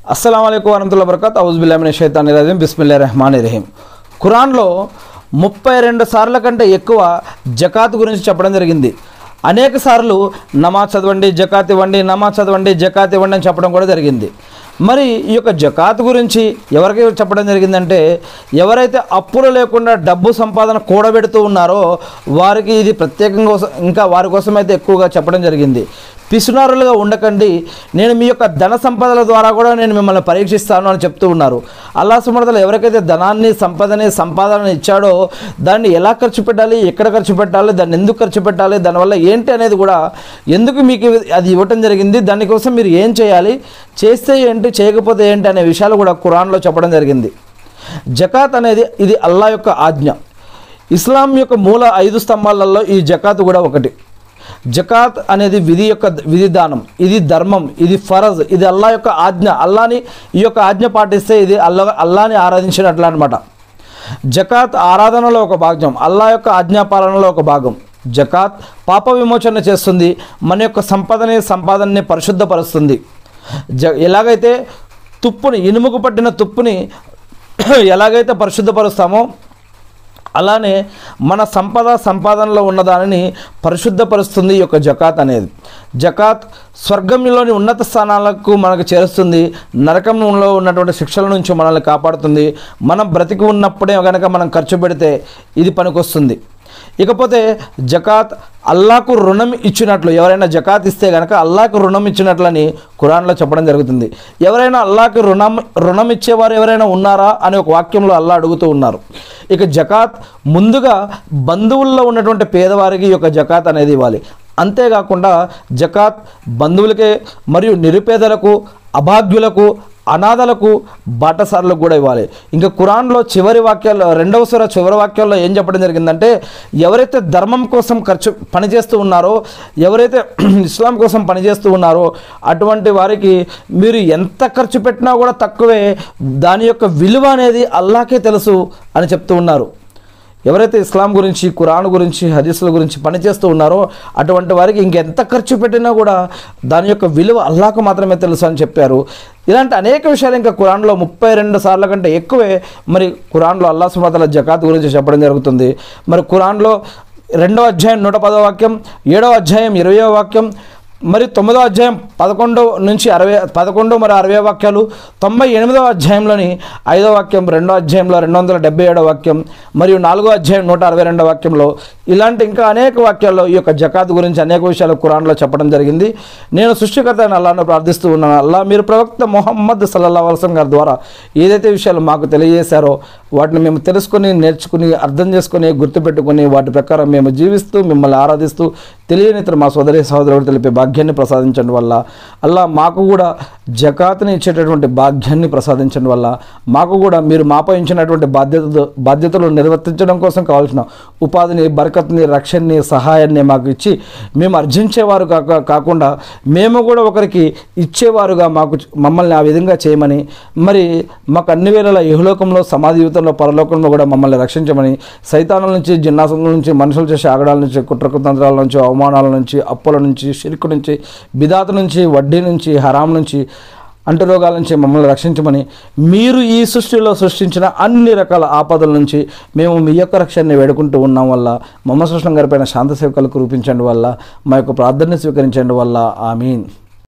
అస్సలం అయికు వరహతుల్లా బరకత్ ఔజుబిల్లామిన షైతాన్ రజీం బిస్మిల్లా రెహమాన్ రహీం ఖురాన్లో ముప్పై రెండు సార్ల కంటే ఎక్కువ జకాత్ గురించి చెప్పడం జరిగింది అనేక సార్లు నమాజ్ చదవండి జకాత్ ఇవ్వండి నమాజ్ చదవండి జకాత్ ఇవ్వండి అని చెప్పడం కూడా జరిగింది మరి ఈ యొక్క జకాత్ గురించి ఎవరికి చెప్పడం జరిగిందంటే ఎవరైతే అప్పులు లేకుండా డబ్బు సంపాదన కూడబెడుతూ ఉన్నారో వారికి ఇది ప్రత్యేకంగా కోసం- ఇంకా వారి కోసం అయితే ఎక్కువగా చెప్పడం జరిగింది పిసునారులుగా ఉండకండి నేను మీ యొక్క ధన సంపదల ద్వారా కూడా నేను మిమ్మల్ని పరీక్షిస్తాను అని చెప్తూ ఉన్నారు అల్లా సుమర్తలు ఎవరికైతే ధనాన్ని సంపదని సంపాదనని ఇచ్చాడో దాన్ని ఎలా ఖర్చు పెట్టాలి ఎక్కడ ఖర్చు పెట్టాలి దాన్ని ఎందుకు ఖర్చు పెట్టాలి దానివల్ల ఏంటి అనేది కూడా ఎందుకు మీకు ఇవి- అది ఇవ్వటం జరిగింది దానికోసం మీరు ఏం చేయాలి చేస్తే ఏంటి చేయకపోతే ఏంటి అనే విషయాలు కూడా ఖురాన్లో చెప్పడం జరిగింది జకాత్ అనేది ఇది అల్లా యొక్క ఆజ్ఞ ఇస్లాం యొక్క మూల ఐదు స్తంభాలలో ఈ జకాత్ కూడా ఒకటి జకాత్ అనేది విధి యొక్క విధిదానం ఇది ధర్మం ఇది ఫరజ్ ఇది అల్లా యొక్క ఆజ్ఞ అల్లాని ఈ యొక్క ఆజ్ఞ పాటిస్తే ఇది అల్లా అల్లాని ఆరాధించినట్లు అనమాట జకాత్ ఆరాధనలో ఒక భాగం అల్లా యొక్క ఆజ్ఞాపాలనలో ఒక భాగం జకాత్ పాప విమోచన చేస్తుంది మన యొక్క సంపదని సంపాదనని పరిశుద్ధపరుస్తుంది జ ఎలాగైతే తుప్పుని ఇనుముకు పట్టిన తుప్పుని ఎలాగైతే పరిశుద్ధపరుస్తామో అలానే మన సంపద సంపాదనలో ఉన్నదానిని పరిశుద్ధపరుస్తుంది ఈ యొక్క జకాత్ అనేది జకాత్ స్వర్గంలోని ఉన్నత స్థానాలకు మనకు చేరుస్తుంది నరకంలో ఉన్నటువంటి శిక్షల నుంచి మనల్ని కాపాడుతుంది మనం బ్రతికి ఉన్నప్పుడే కనుక మనం ఖర్చు పెడితే ఇది పనికొస్తుంది ఇకపోతే జకాత్ అల్లాకు రుణం ఇచ్చినట్లు ఎవరైనా జకాత్ ఇస్తే కనుక అల్లాకు రుణం ఇచ్చినట్లని ఖురాన్లో చెప్పడం జరుగుతుంది ఎవరైనా అల్లాకు రుణం రుణం ఇచ్చేవారు ఎవరైనా ఉన్నారా అని ఒక వాక్యంలో అల్లా అడుగుతూ ఉన్నారు ఇక జకాత్ ముందుగా బంధువుల్లో ఉన్నటువంటి పేదవారికి ఈ యొక్క జకాత్ అనేది ఇవ్వాలి అంతేకాకుండా జకాత్ బంధువులకే మరియు నిరుపేదలకు అభాగ్యులకు అనాథలకు బాటసార్లకు కూడా ఇవ్వాలి ఇంకా ఖురాన్లో చివరి వాక్యాల్లో రెండవ సుర చివరి వాక్యాల్లో ఏం చెప్పడం జరిగిందంటే ఎవరైతే ధర్మం కోసం ఖర్చు పనిచేస్తూ ఉన్నారో ఎవరైతే ఇస్లాం కోసం పనిచేస్తూ ఉన్నారో అటువంటి వారికి మీరు ఎంత ఖర్చు పెట్టినా కూడా తక్కువే దాని యొక్క విలువ అనేది అల్లాకే తెలుసు అని చెప్తూ ఉన్నారు ఎవరైతే ఇస్లాం గురించి ఖురాన్ గురించి హదీసుల గురించి పనిచేస్తూ ఉన్నారో అటువంటి వారికి ఇంకెంత ఖర్చు పెట్టినా కూడా దాని యొక్క విలువ అల్లాకు మాత్రమే తెలుసు అని చెప్పారు ఇలాంటి అనేక విషయాలు ఇంకా ఖురాన్లో ముప్పై రెండు సార్ల కంటే ఎక్కువే మరి ఖురాన్లో అల్లా సుమతల జకాత్ గురించి చెప్పడం జరుగుతుంది మరి ఖురాన్లో రెండవ అధ్యాయం నూట పదో వాక్యం ఏడవ అధ్యాయం ఇరవయో వాక్యం మరి తొమ్మిదో అధ్యాయం పదకొండు నుంచి అరవై పదకొండు మరి అరవై వాక్యాలు తొంభై ఎనిమిదవ అధ్యాయంలోని ఐదో వాక్యం రెండో అధ్యాయంలో రెండు వందల డెబ్బై ఏడో వాక్యం మరియు నాలుగో అధ్యాయం నూట అరవై రెండో వాక్యంలో ఇలాంటి ఇంకా అనేక వాక్యాల్లో ఈ యొక్క జకాత్ గురించి అనేక విషయాలు ఖురాన్లో చెప్పడం జరిగింది నేను సృష్టికర్త అయిన అల్లాను ప్రార్థిస్తూ ఉన్నాను అల్లా మీరు ప్రవక్త మొహమ్మద్ సల్లల్లా వలసం గారి ద్వారా ఏదైతే విషయాలు మాకు తెలియజేశారో వాటిని మేము తెలుసుకొని నేర్చుకుని అర్థం చేసుకొని గుర్తుపెట్టుకొని వాటి ప్రకారం మేము జీవిస్తూ మిమ్మల్ని ఆరాధిస్తూ తెలియని ఇతర మా సోదరి సహోదరుడు తెలిపే భాగ్యాన్ని ప్రసాదించడం వల్ల అల్లా మాకు కూడా జకాత్ని ఇచ్చేటటువంటి భాగ్యాన్ని ప్రసాదించడం వల్ల మాకు కూడా మీరు మాపై ఇచ్చినటువంటి బాధ్యత బాధ్యతలు నిర్వర్తించడం కోసం కావాల్సిన ఉపాధిని బరకత్ని రక్షణని సహాయాన్ని మాకు ఇచ్చి మేము అర్జించేవారు కాక కాకుండా మేము కూడా ఒకరికి ఇచ్చేవారుగా మాకు మమ్మల్ని ఆ విధంగా చేయమని మరి మాకు అన్ని వేళల ఇహలోకంలో సమాధి జీవితంలో పరలోకంలో కూడా మమ్మల్ని రక్షించమని సైతానుల నుంచి జిన్నాసుల నుంచి మనుషులు చేసే ఆగడాల నుంచి కుట్రకుతంత్రాల నుంచి అవమానాల నుంచి అప్పుల నుంచి షిరుకు నుంచి బిదాత నుంచి వడ్డీ నుంచి హరాం నుంచి అంటురోగాల నుంచి మమ్మల్ని రక్షించమని మీరు ఈ సృష్టిలో సృష్టించిన అన్ని రకాల ఆపదల నుంచి మేము మీ యొక్క రక్షణని వేడుకుంటూ ఉన్నాం వల్ల మమ్మ సృష్ణం గారిపైన శాంత సేవకులకు రూపించండి వల్ల మా యొక్క ప్రార్థన స్వీకరించండి వల్ల ఆమీన్